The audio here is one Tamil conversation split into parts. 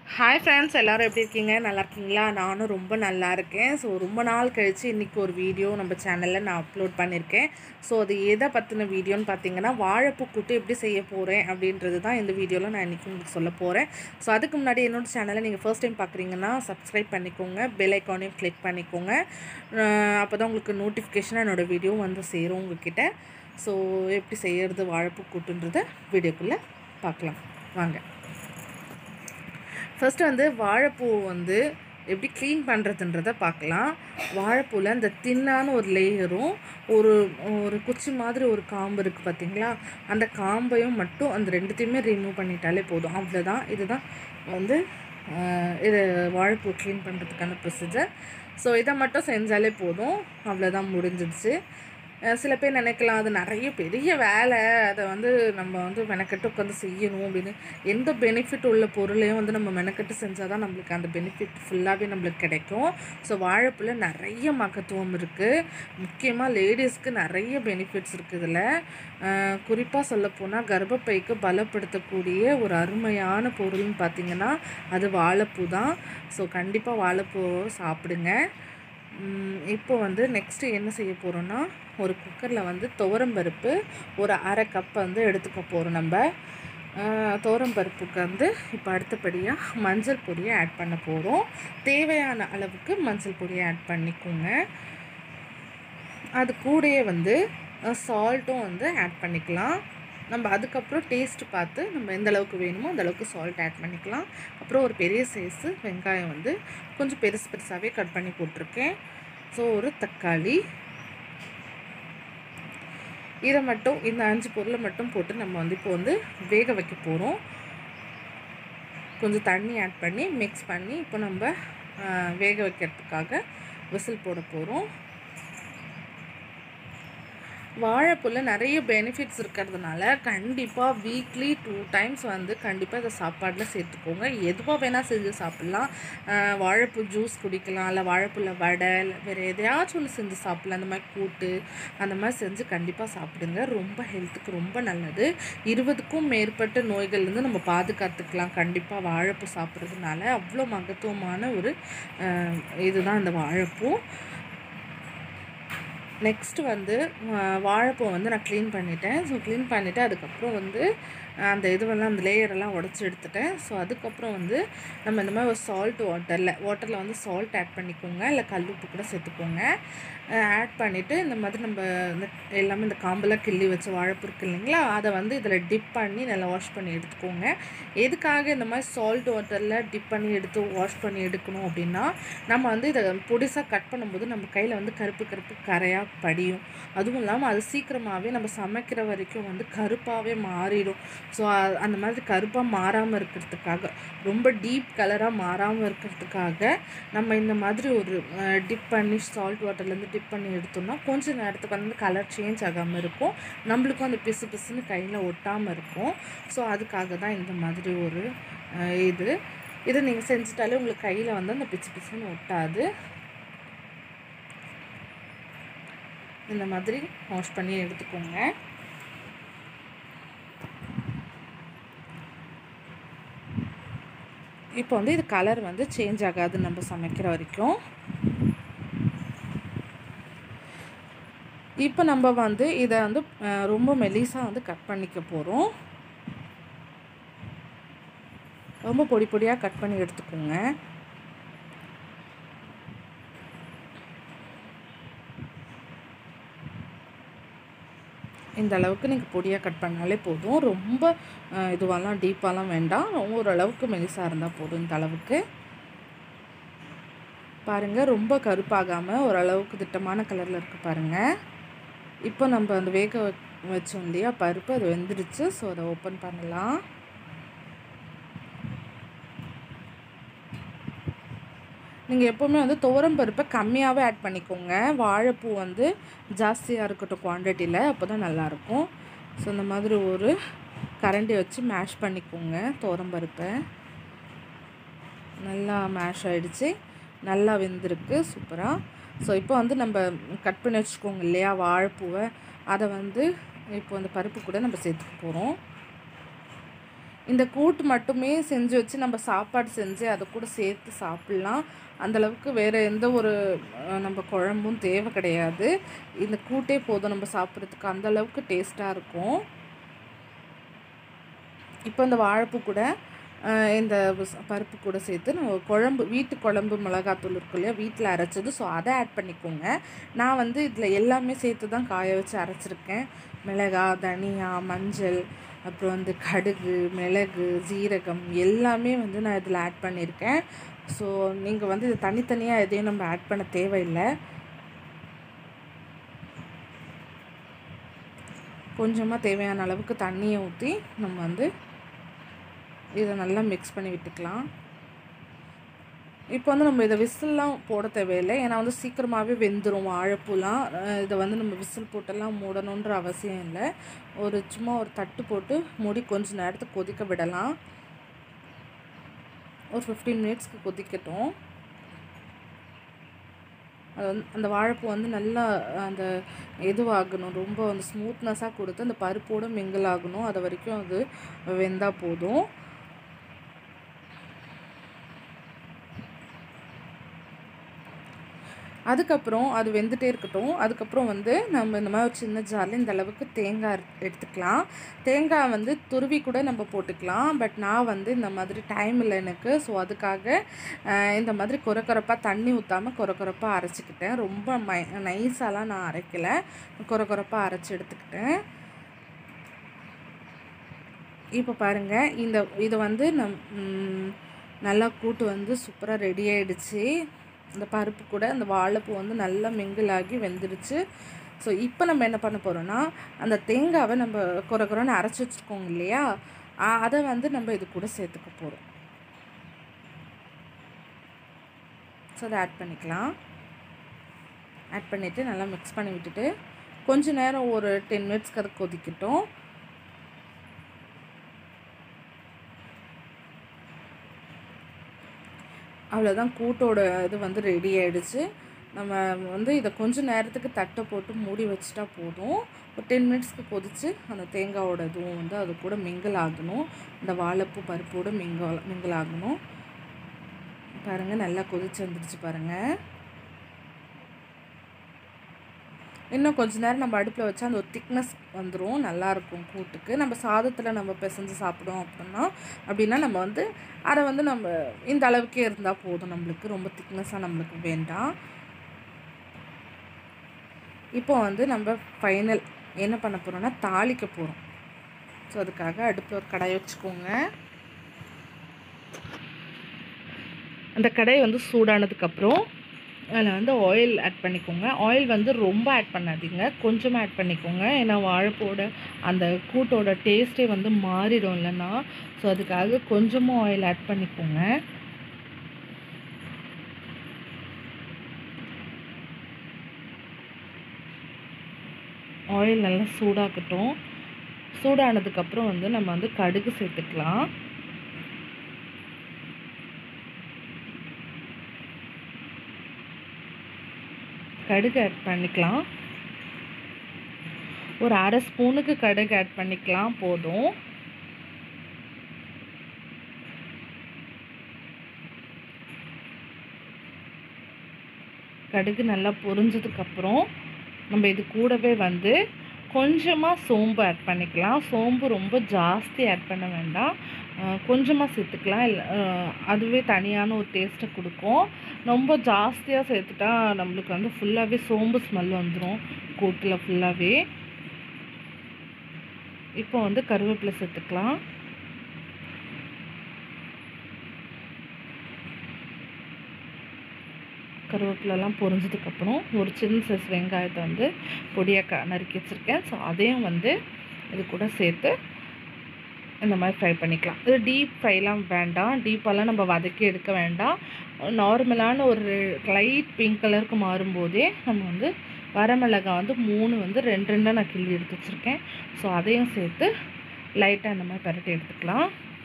ஹாய் ஃப்ரெண்ட்ஸ் எல்லோரும் எப்படி இருக்கீங்க நல்லா இருக்கீங்களா நானும் ரொம்ப நல்லா இருக்கேன் ஸோ ரொம்ப நாள் கழித்து இன்றைக்கி ஒரு வீடியோ நம்ம சேனலில் நான் அப்லோட் பண்ணியிருக்கேன் ஸோ அது எதை பற்றின வீடியோன்னு பார்த்தீங்கன்னா வாழைப்பூ கூட்டு எப்படி செய்ய போகிறேன் அப்படின்றது தான் இந்த வீடியோவில் நான் இன்றைக்கி உங்களுக்கு சொல்ல போகிறேன் ஸோ அதுக்கு முன்னாடி என்னோட சேனலை நீங்கள் ஃபர்ஸ்ட் டைம் பார்க்குறீங்கன்னா சப்ஸ்கிரைப் பண்ணிக்கோங்க பெல் ஐக்கானையும் கிளிக் பண்ணிக்கோங்க அப்போ தான் உங்களுக்கு நோட்டிஃபிகேஷனாக என்னோடய வீடியோ வந்து சேரும் உங்ககிட்ட ஸோ எப்படி செய்கிறது வாழைப்பூ கூட்டுன்றதை வீடியோக்குள்ளே பார்க்கலாம் வாங்க ஃபஸ்ட்டு வந்து வாழைப்பூ வந்து எப்படி க்ளீன் பண்ணுறதுன்றதை பார்க்கலாம் வாழைப்பூவில் இந்த தின்னான ஒரு லேயரும் ஒரு ஒரு குச்சி மாதிரி ஒரு காம்பு இருக்குது பார்த்தீங்களா அந்த காம்பையும் மட்டும் அந்த ரெண்டுத்தையுமே ரிமூவ் பண்ணிட்டாலே போதும் அவ்வளோதான் இதுதான் வந்து ஆஹ், இது வாழைப்பூ க்ளீன் பண்ணுறதுக்கான ப்ரொசீஜர் ஸோ இதை மட்டும் செஞ்சாலே போதும் அவ்வளோதான் முடிஞ்சிடுச்சு அஹ் சில பேர் நினைக்கலாம் அது நிறைய பெரிய வேலை அதை வந்து நம்ம வந்து மெனக்கெட்டு உட்காந்து செய்யணும் அப்படின்னு எந்த பெனிஃபிட் உள்ள பொருளையும் வந்து நம்ம மெனக்கெட்டு செஞ்சால் தான் நம்மளுக்கு அந்த பெனிஃபிட் ஃபுல்லாகவே நம்மளுக்கு கிடைக்கும் ஸோ வாழைப்பூல நிறைய மகத்துவம் இருக்குது முக்கியமாக லேடிஸ்க்கு நிறைய பெனிஃபிட்ஸ் இருக்குது இதில் குறிப்பாக சொல்லப்போனால் கர்ப்பப்பைக்கு பலப்படுத்தக்கூடிய ஒரு அருமையான பொருள்னு பார்த்திங்கன்னா அது வாழைப்பூ தான் ஸோ கண்டிப்பாக வாழைப்பூ சாப்பிடுங்க ம், இப்போ வந்து நெக்ஸ்ட்டு என்ன செய்ய போகிறோன்னா ஒரு குக்கரில் வந்து துவரம்பருப்பு ஒரு அரை கப் வந்து எடுத்துக்க போகிறோம் நம்ம துவரம்பருப்புக்கு வந்து இப்போ அடுத்தபடியாக மஞ்சள் பொடியை ஆட் பண்ண போகிறோம் தேவையான அளவுக்கு மஞ்சள் பொடியை ஆட் பண்ணிக்கோங்க அது கூடயே வந்து சால்ட்டும் வந்து ஆட் பண்ணிக்கலாம் நம்ம அதுக்கப்புறம் டேஸ்ட் பார்த்து நம்ம எந்த அளவுக்கு வேணுமோ அந்த அளவுக்கு சால்ட் ஆட் பண்ணிக்கலாம் அப்புறம் ஒரு பெரிய சைஸு வெங்காயம் வந்து கொஞ்சம் பெருசு பெருசாகவே கட் பண்ணி போட்டிருக்கேன் ஸோ ஒரு தக்காளி இதை மட்டும் இந்த அஞ்சு பொருளை மட்டும் போட்டு நம்ம வந்து இப்போ வந்து வேக வைக்க போகிறோம் கொஞ்சம் தண்ணி ஆட் பண்ணி மிக்ஸ் பண்ணி இப்போ நம்ம ஆஹ், வேக வைக்கிறதுக்காக விசில் போட போகிறோம் வாழைப்பூல நிறைய பெனிஃபிட்ஸ் இருக்கிறதுனால கண்டிப்பாக வீக்லி டூ டைம்ஸ் வந்து கண்டிப்பாக இதை சாப்பாடில் சேர்த்துக்கோங்க எதுவாக வேணால் செஞ்சு சாப்பிட்லாம் ஆஹ் வாழைப்பூ ஜூஸ் குடிக்கலாம் இல்லை வாழைப்பூல வடை இல்லை வேறு எதையாச்சும் ஒன்று செஞ்சு சாப்பிட்லாம் அந்த மாதிரி கூட்டு அந்த மாதிரி செஞ்சு கண்டிப்பாக சாப்பிடுங்க ரொம்ப ஹெல்த்துக்கு ரொம்ப நல்லது இருபதுக்கும் மேற்பட்ட நோய்கள்லேருந்து நம்ம பாதுகாத்துக்கலாம் கண்டிப்பாக வாழைப்பூ சாப்பிட்றதுனால அவ்வளோ மகத்துவமான ஒரு ஆஹ் இதுதான் இந்த வாழைப்பூ நெக்ஸ்ட்டு வந்து அஹ், வாழைப்பூ வந்து நான் க்ளீன் பண்ணிட்டேன் ஸோ க்ளீன் பண்ணிவிட்டு அதுக்கப்புறம் வந்து அஹ், அந்த இதுவெல்லாம் அந்த லேயரெல்லாம் உடச்சி எடுத்துட்டேன் ஸோ அதுக்கப்புறம் வந்து நம்ம இந்த மாதிரி ஒரு சால்ட் வாட்டரில் வாட்டரில் வந்து சால்ட் ஆட் பண்ணிக்கோங்க இல்லை கல்லுப்பு கூட சேர்த்துக்கோங்க ஆட் பண்ணிவிட்டு இந்த மாதிரி நம்ம இந்த எல்லாமே இந்த காம்பெல்லாம் கிள்ளி வச்ச வாழைப்பூ இருக்கு இல்லைங்களா அதை வந்து இதில் டிப் பண்ணி நல்லா வாஷ் பண்ணி எடுத்துக்கோங்க எதுக்காக இந்த மாதிரி சால்ட் வாட்டரில் டிப் பண்ணி எடுத்து வாஷ் பண்ணி எடுக்கணும் அப்படின்னா நம்ம வந்து இதை பொடிசாக கட் பண்ணும்போது நம்ம கையில் வந்து கருப்பு கருப்பு கரையாக படியும் அதுவும் இல்லாமல் அது சீக்கிரமாகவே நம்ம சமைக்கிற வரைக்கும் வந்து கருப்பாகவே மாறிடும் ஸோ அந்த மாதிரி கருப்பாக மாறாமல் இருக்கிறதுக்காக ரொம்ப டீப் கலராக மாறாமல் இருக்கிறதுக்காக நம்ம இந்த மாதிரி ஒரு டிப் பண்ணி சால்ட் வாட்டர்லேருந்து டிப் பண்ணி எடுத்தோம்னா கொஞ்ச நேரத்துக்கு வந்து கலர் சேஞ்ச் ஆகாமல் இருக்கும் நம்மளுக்கும் அந்த பிசு பிசுன்னு கையில் ஒட்டாமல் இருக்கும் ஸோ அதுக்காக தான் இந்த மாதிரி ஒரு அஹ், இது இதை நீங்கள் செஞ்சுட்டாலே உங்களுக்கு கையில் வந்து அந்த பிசு பிசுன்னு ஒட்டாது இந்த மாதிரி வாஷ் பண்ணி எடுத்துக்கோங்க இப்போ வந்து இது கலர் வந்து சேஞ்ச் ஆகாது நம்ம சமைக்கிற வரைக்கும் இப்போ நம்ம வந்து இதை வந்து அஹ், ரொம்ப மெலிசாக வந்து கட் பண்ணிக்க போகிறோம் ரொம்ப பொடி பொடியாக கட் பண்ணி எடுத்துக்கோங்க இந்த அளவுக்கு நீங்கள் பொடியாக கட் பண்ணாலே போதும் ரொம்ப அஹ், இதுவெல்லாம் டீப்பாலாம் வேண்டாம் ஓரளவுக்கு மெலிசாக இருந்தால் போதும் இந்த அளவுக்கு பாருங்கள் ரொம்ப கருப்பாகாமல் ஓரளவுக்கு திட்டமான கலரில் இருக்குது பாருங்கள் இப்போ நம்ம அந்த வேக வ- வச்சோம் இல்லையா பருப்பு அது வெந்துடுச்சு ஸோ அதை ஓப்பன் பண்ணலாம் நீங்கள் எப்போவுமே வந்து துவரம் பருப்பை கம்மியாகவே ஆட் பண்ணிக்கோங்க வாழைப்பூ வந்து ஜாஸ்தியாக இருக்கட்டும் குவான்டிட்டியில் அப்போ தான் நல்லாயிருக்கும் ஸோ இந்த மாதிரி ஒரு கரண்டி வச்சு மேஷ் பண்ணிக்கோங்க துவரம் பருப்பை நல்லா மேஷ் ஆயிடுச்சு நல்லா வெந்திருக்கு சூப்பராக ஸோ இப்போ வந்து நம்ம கட் பண்ணி வச்சுக்கோங்க இல்லையா வாழைப்பூவை அதை வந்து இப்போ அந்த பருப்பு கூட நம்ம சேர்த்துக்க போகிறோம் இந்த கூட்டு மட்டுமே செஞ்சு வச்சு நம்ம சாப்பாடு செஞ்சு அதை கூட சேர்த்து சாப்பிட்லாம் அந்தளவுக்கு வேறு எந்த ஒரு அஹ், நம்ம குழம்பும் தேவை கிடையாது இந்த கூட்டே போதும் நம்ம சாப்பிட்றதுக்கு அந்தளவுக்கு டேஸ்ட்டாக இருக்கும் இப்போ இந்த வாழைப்பூ கூட அஹ், இந்த ஸ்- பருப்பு கூட சேர்த்து நம்ம குழம்பு வீட்டு குழம்பு மிளகாத்தூள் இருக்கு இல்லையா வீட்டில் அரைச்சது ஸோ அதை ஆட் பண்ணிக்கோங்க நான் வந்து இதில் எல்லாமே சேர்த்து தான் காய வச்சு அரைச்சிருக்கேன் மிளகா தனியா மஞ்சள் அப்புறம் வந்து கடுகு மிளகு ஜீரகம் எல்லாமே வந்து நான் இதில் ஆட் பண்ணியிருக்கேன் ஸோ நீங்கள் வந்து இது தனித்தனியாக எதையும் நம்ம ஆட் பண்ண தேவையில்லை கொஞ்சமாக தேவையான அளவுக்கு தண்ணியை ஊற்றி நம்ம வந்து இதை நல்லா மிக்ஸ் பண்ணி விட்டுக்கலாம் இப்போ வந்து நம்ம இதை விசில்லாம் போட தேவையில்லை ஏன்னா வந்து சீக்கிரமாகவே வெந்துடும் வாழைப்பூலாம் அஹ் இதை வந்து நம்ம விசில் போட்டெல்லாம் மூடணுன்ற அவசியம் இல்லை ஒரு சும்மா ஒரு தட்டு போட்டு மூடி கொஞ்ச நேரத்துக்கு கொதிக்க விடலாம் ஒரு ஃபிஃப்டீன் மினிட்ஸ்க்கு கொதிக்கட்டும் அது வந்து அந்த வாழைப்பூ வந்து நல்லா அந்த இதுவாகணும் ரொம்ப அந்த ஸ்மூத்னஸாக கொடுத்து அந்த பருப்போடு மிங்கிள் ஆகணும் அது வரைக்கும் அது வெந்தால் போதும் அதுக்கப்புறம் அது வெந்துட்டே இருக்கட்டும் அதுக்கப்புறம் வந்து நம்ம இந்த மாதிரி ஒரு சின்ன ஜாரில் இந்த அளவுக்கு தேங்காய் எடுத்து- எடுத்துக்கலாம் தேங்காய் வந்து துருவி கூட நம்ம போட்டுக்கலாம் பட் நான் வந்து இந்த மாதிரி டைம் இல்லை எனக்கு ஸோ அதுக்காக அஹ், இந்த மாதிரி கொர கொரப்பாக தண்ணி ஊற்றாமல் கொர கொரப்பாக அரைச்சிக்கிட்டேன் ரொம்ப மை நைஸாலாம் நான் அரைக்கலை கொர கொரப்பாக அரைச்சி எடுத்துக்கிட்டேன் இப்போ பாருங்கள் இந்த இது வந்து நம் ம், நல்லா கூட்டு வந்து சூப்பராக ரெடி ஆயிடுச்சு இந்த பருப்பு கூட அந்த வாழைப்பூ வந்து நல்லா மிங்கிள் ஆகி வெந்துடுச்சு ஸோ இப்போ நம்ம என்ன பண்ண போகிறோம்னா அந்த தேங்காவை நம்ம குறை குறைன்னு அரைச்சி வச்சுருக்கோங்க இல்லையா ஆ- அதை வந்து நம்ம இது கூட சேர்த்துக்க போகிறோம் ஸோ அதை ஆட் பண்ணிக்கலாம் ஆட் பண்ணிவிட்டு நல்லா மிக்ஸ் பண்ணி விட்டுட்டு கொஞ்ச நேரம் ஒரு டென் மினிட்ஸ்க்கு அது கொதிக்கட்டும் அவ்வளோதான் கூட்டோட இது வந்து ரெடி ஆயிடுச்சு நம்ம வந்து இதை கொஞ்ச நேரத்துக்கு தட்டை போட்டு மூடி வச்சிட்டா போதும் ஒரு டென் மினிட்ஸ்க்கு கொதித்து அந்த தேங்காவோட இதுவும் வந்து அது கூட மிங்கிள் ஆகணும் இந்த வாழைப்பூ பருப்போடு மிங்கிள் மிங்கிள் ஆகணும் பாருங்கள் நல்லா கொதிச்சு வந்துடுச்சு பாருங்கள் இன்னும் கொஞ்ச நேரம் நம்ம அடுப்பில் வச்சா அந்த ஒரு திக்னஸ் வந்துடும் நல்லாயிருக்கும் கூட்டுக்கு நம்ம சாதத்தில் நம்ம பிசைஞ்சு சாப்பிடுவோம் அப்படின்னா அப்படின்னா நம்ம வந்து அதை வந்து நம்ம இந்த அளவுக்கே இருந்தால் போதும் நம்மளுக்கு ரொம்ப திக்னஸாக நம்மளுக்கு வேண்டாம் இப்போ வந்து நம்ம ஃபைனல் என்ன பண்ண போகிறோம்னா தாளிக்க போகிறோம் ஸோ அதுக்காக அடுப்பில் ஒரு கடாய் வச்சுக்கோங்க அந்த கடாய் வந்து சூடானதுக்கப்புறம் அதில் வந்து ஆயில் ஆட் பண்ணிக்கோங்க ஆயில் வந்து ரொம்ப ஆட் பண்ணாதீங்க கொஞ்சமாக ஆட் பண்ணிக்கோங்க ஏன்னா வாழைப்பூவோட அந்த கூட்டோட டேஸ்ட்டே வந்து மாறிடும் இல்லைன்னா ஸோ அதுக்காக கொஞ்சமாக ஆயில் ஆட் பண்ணிக்கோங்க ஆயில் நல்லா சூடாக்கட்டும் சூடானதுக்கப்புறம் வந்து நம்ம வந்து கடுகு சேர்த்துக்கலாம் கடுகு ஆட் பண்ணிக்கலாம் ஒரு அரை ஸ்பூனுக்கு கடுகு ஆட் பண்ணிக்கலாம் போதும் கடுகு நல்லா பொரிஞ்சதுக்கப்புறம் நம்ம இது கூடவே வந்து கொஞ்சமாக சோம்பு ஆட் பண்ணிக்கலாம் சோம்பு ரொம்ப ஜாஸ்தி ஆட் பண்ண வேண்டாம் கொஞ்சமாக சேர்த்துக்கலாம் இல்லை அதுவே தனியான ஒரு டேஸ்ட்டை கொடுக்கும் ரொம்ப ஜாஸ்தியாக சேர்த்துட்டா நம்மளுக்கு வந்து ஃபுல்லாகவே சோம்பு ஸ்மெல் வந்துடும் கூட்டில் ஃபுல்லாகவே இப்போ வந்து கருவேப்பிலை சேர்த்துக்கலாம் கருவேப்பிலெல்லாம் பொரிஞ்சதுக்கப்புறம் ஒரு சின்ன சைஸ் வெங்காயத்தை வந்து பொடியாக க நறுக்கி வச்சுருக்கேன் ஸோ அதையும் வந்து இது கூட சேர்த்து இந்த மாதிரி ஃப்ரை பண்ணிக்கலாம் இது டீப் ஃப்ரைலாம் வேண்டாம் டீப்பாலாம் நம்ம வதக்கி எடுக்க வேண்டாம் நார்மலான ஒரு லைட் பிங்க் கலருக்கு மாறும்போதே நம்ம வந்து வரமிளகாய் வந்து மூணு வந்து ரெண்டு ரெண்டாக நான் கிள்ளி எடுத்து வச்சுருக்கேன் ஸோ அதையும் சேர்த்து லைட்டாக இந்த மாதிரி பரட்டி எடுத்துக்கலாம்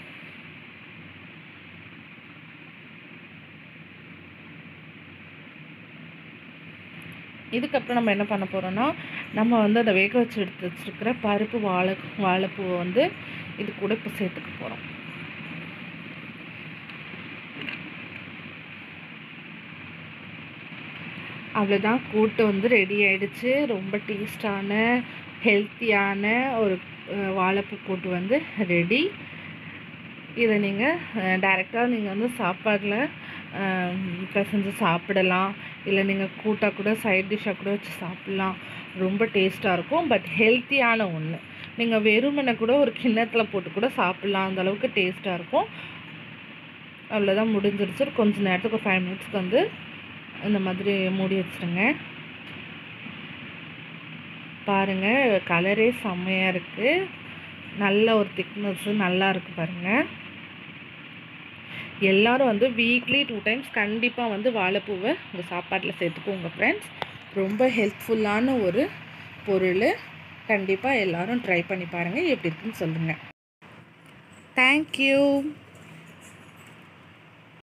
இதுக்கப்புறம் நம்ம என்ன பண்ண போகிறோம்னா நம்ம வந்து அதை வேக வச்சு எடுத்து வச்சுருக்கிற பருப்பு வாழை வாழைப்பூவை வந்து இது கூட இப்போ சேர்த்துக்க போகிறோம் அவ்வளோதான் கூட்டு வந்து ரெடி ஆயிடுச்சு ரொம்ப டேஸ்டான ஹெல்த்தியான ஒரு அஹ், வாழைப்பூ கூட்டு வந்து ரெடி இதை நீங்கள் டைரெக்டாக நீங்கள் வந்து சாப்பாடில் பிசைஞ்சு சாப்பிடலாம் இல்லை நீங்கள் கூட்டாக கூட சைட் டிஷ்ஷாக கூட வச்சு சாப்பிட்லாம் ரொம்ப டேஸ்ட்டாக இருக்கும் பட் ஹெல்த்தியான ஒன்று நீங்கள் வெறுமனை கூட ஒரு கிண்ணத்தில் போட்டு கூட சாப்பிட்லாம் அந்த அளவுக்கு டேஸ்ட்டாக இருக்கும் அவ்வளோதான் முடிஞ்சிருச்சு கொஞ்ச நேரத்துக்கு ஒரு ஃபைவ் மினிட்ஸ்க்கு வந்து இந்த மாதிரி மூடி வச்சுருங்க பாருங்கள் கலரே செம்மையாக இருக்குது நல்ல ஒரு திக்னஸ்ஸு நல்லா இருக்குது பாருங்கள் எல்லாரும் வந்து வீக்லி டூ டைம்ஸ் கண்டிப்பாக வந்து வாழைப்பூவை உங்கள் சாப்பாட்டில் சேர்த்துக்கோங்க ஃப்ரெண்ட்ஸ் ரொம்ப ஹெல்ப்ஃபுல்லான ஒரு பொருள் கண்டிப்பாக எல்லாரும் ட்ரை பண்ணி பாருங்கள் எப்படி இருக்குன்னு சொல்லுங்கள் தேங்க்யூ